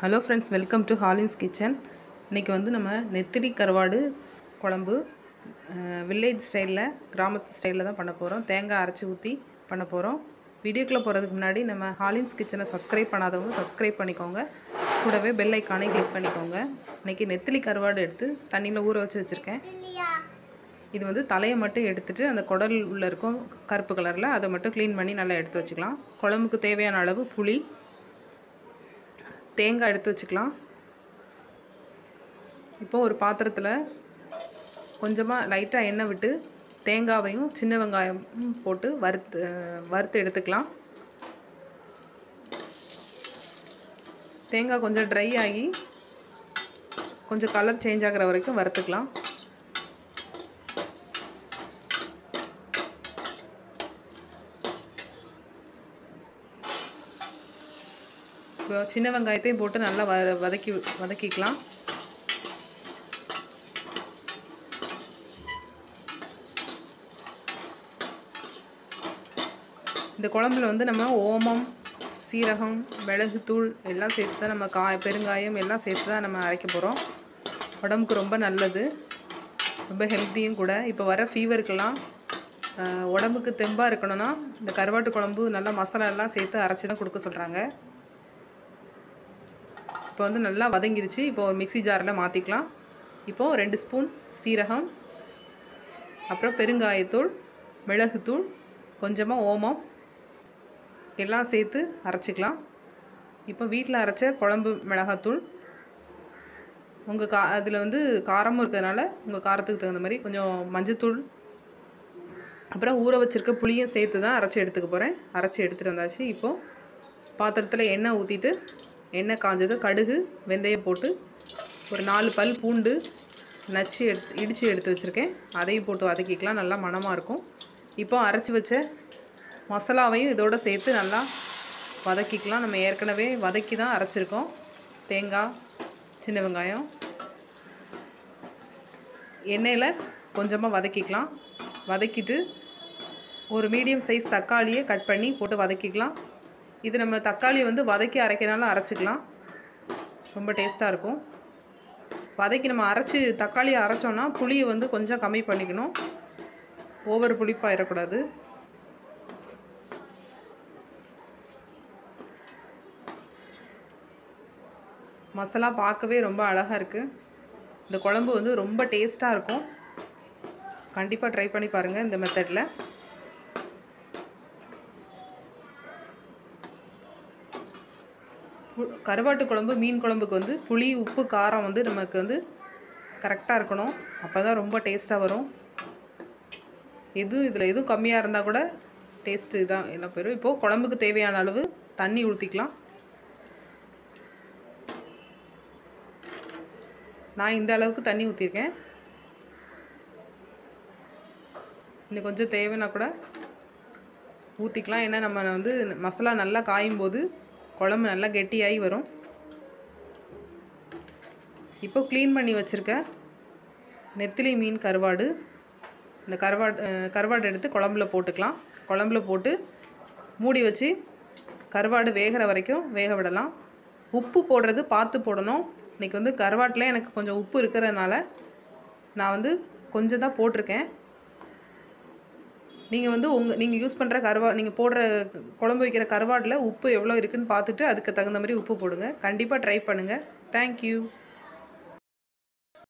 hello friends welcome to Hallins kitchen இன்றைக்கி வந்து நம்ம நெத்திலி கருவாடு குழம்பு வில்லேஜ் ஸ்டைலில் கிராமத்து ஸ்டைலில் தான் பண்ண போகிறோம் தேங்காய் அரைச்சி ஊற்றி பண்ண போகிறோம் வீடியோக்குள்ளே போகிறதுக்கு முன்னாடி நம்ம ஹாலின்ஸ் கிச்சனை சப்ஸ்கிரைப் பண்ணாதவங்க சப்ஸ்கிரைப் பண்ணிக்கோங்க கூடவே பெல் ஐக்கானே கிளிக் பண்ணிக்கோங்க இன்றைக்கி நெத்திலி கருவாடு எடுத்து தண்ணியில் ஊற வச்சு வச்சுருக்கேன் இது வந்து தலையை மட்டும் எடுத்துட்டு அந்த குடல் உள்ளே இருக்கும் கருப்பு கலரில் அதை மட்டும் க்ளீன் பண்ணி நல்லா எடுத்து வச்சுக்கலாம் குழம்புக்கு தேவையான அளவு புளி தேங்காய் எடுத்து வச்சுக்கலாம் இப்போ ஒரு பாத்திரத்தில் கொஞ்சமாக லைட்டாக எண்ணெய் விட்டு தேங்காவையும் சின்ன வெங்காயமும் போட்டு வறுத்து வறுத்து எடுத்துக்கலாம் தேங்காய் கொஞ்சம் ட்ரை ஆகி கொஞ்சம் கலர் சேஞ்ச் ஆகிற வரைக்கும் வறுத்துக்கலாம் இப்போ சின்ன வெங்காயத்தையும் போட்டு நல்லா வ வதக்கி வதக்கிக்கலாம் இந்த குழம்புல வந்து நம்ம ஓமம் சீரகம் மிளகுத்தூள் எல்லாம் சேர்த்து தான் நம்ம காய் பெருங்காயம் எல்லாம் சேர்த்து தான் நம்ம அரைக்க போகிறோம் உடம்புக்கு ரொம்ப நல்லது ரொம்ப ஹெல்த்தியும் கூட இப்போ வர ஃபீவருக்கெல்லாம் உடம்புக்கு தெம்பாக இருக்கணும்னா இந்த கருவாட்டு குழம்பு நல்லா மசாலா எல்லாம் சேர்த்து அரைச்சி தான் கொடுக்க சொல்கிறாங்க இப்போ வந்து நல்லா வதங்கிருச்சு இப்போ ஒரு மிக்சி ஜாரில் மாற்றிக்கலாம் இப்போது ரெண்டு ஸ்பூன் சீரகம் அப்புறம் பெருங்காயத்தூள் மிளகுத்தூள் கொஞ்சமாக ஓமம் எல்லாம் சேர்த்து அரைச்சிக்கலாம் இப்போ வீட்டில் அரைச்ச குழம்பு மிளகாத்தூள் உங்கள் கா அதில் வந்து காரமும் இருக்கிறதுனால உங்கள் காரத்துக்கு தகுந்த மாதிரி கொஞ்சம் மஞ்சத்தூள் அப்புறம் ஊற வச்சுருக்க புளியும் சேர்த்து தான் அரைச்சி எடுத்துக்க போகிறேன் அரைச்சி எடுத்துகிட்டு வந்தாச்சு இப்போது பாத்திரத்தில் எண்ணெய் ஊற்றிட்டு எண்ணெய் காஞ்சது கடுகு வெந்தயம் போட்டு ஒரு நாலு பல் பூண்டு நச்சு எடுத்து இடித்து எடுத்து வச்சுருக்கேன் அதையும் போட்டு வதக்கிக்கலாம் நல்லா மணமாக இருக்கும் இப்போ அரைச்சி வச்ச மசாலாவையும் இதோடு சேர்த்து நல்லா வதக்கிக்கலாம் நம்ம ஏற்கனவே வதக்கி தான் அரைச்சிருக்கோம் தேங்காய் சின்ன வெங்காயம் எண்ணெயில் கொஞ்சமாக வதக்கிக்கலாம் வதக்கிட்டு ஒரு மீடியம் சைஸ் தக்காளியை கட் பண்ணி போட்டு வதக்கிக்கலாம் இது நம்ம தக்காளி வந்து வதக்கி அரைக்கிறனால அரைச்சிக்கலாம் ரொம்ப டேஸ்ட்டாக இருக்கும் வதக்கி நம்ம அரைச்சி தக்காளியை அரைச்சோன்னா புளியை வந்து கொஞ்சம் கம்மி பண்ணிக்கணும் ஓவர் புளிப்பாயிடக்கூடாது மசாலா பார்க்கவே ரொம்ப அழகாக இருக்குது இந்த குழம்பு வந்து ரொம்ப டேஸ்ட்டாக இருக்கும் கண்டிப்பாக ட்ரை பண்ணி பாருங்கள் இந்த மெத்தடில் கருவாட்டு குழம்பு மீன் குழம்புக்கு வந்து புளி உப்பு காரம் வந்து நமக்கு வந்து கரெக்டாக இருக்கணும் அப்போ தான் ரொம்ப டேஸ்ட்டாக வரும் எதுவும் இதில் எதுவும் கம்மியாக இருந்தால் கூட டேஸ்ட்டு தான் எல்லாம் போயிடும் இப்போது குழம்புக்கு தேவையான அளவு தண்ணி ஊற்றிக்கலாம் நான் இந்த அளவுக்கு தண்ணி ஊற்றிருக்கேன் இன்னும் கொஞ்சம் தேவைன்னா கூட ஊற்றிக்கலாம் ஏன்னா நம்ம வந்து மசாலா நல்லா காயும் போது குழம்பு நல்லா கெட்டியாகி வரும் இப்போ க்ளீன் பண்ணி வச்சுருக்க நெத்திலி மீன் கருவாடு இந்த கருவாடு கருவாடு எடுத்து குழம்புல போட்டுக்கலாம் குழம்புல போட்டு மூடி வச்சு கருவாடு வேகிற வரைக்கும் வேக விடலாம் உப்பு போடுறது பார்த்து போடணும் இன்றைக்கி வந்து கருவாட்டில் எனக்கு கொஞ்சம் உப்பு இருக்கிறதுனால நான் வந்து கொஞ்சம் தான் போட்டிருக்கேன் நீங்கள் வந்து உங்கள் நீங்கள் யூஸ் பண்ணுற கருவா நீங்கள் போடுற குழம்பு வைக்கிற கருவாட்டில் உப்பு எவ்வளோ இருக்குதுன்னு பார்த்துட்டு அதுக்கு தகுந்த மாதிரி உப்பு போடுங்க கண்டிப்பாக ட்ரை பண்ணுங்கள் தேங்க்யூ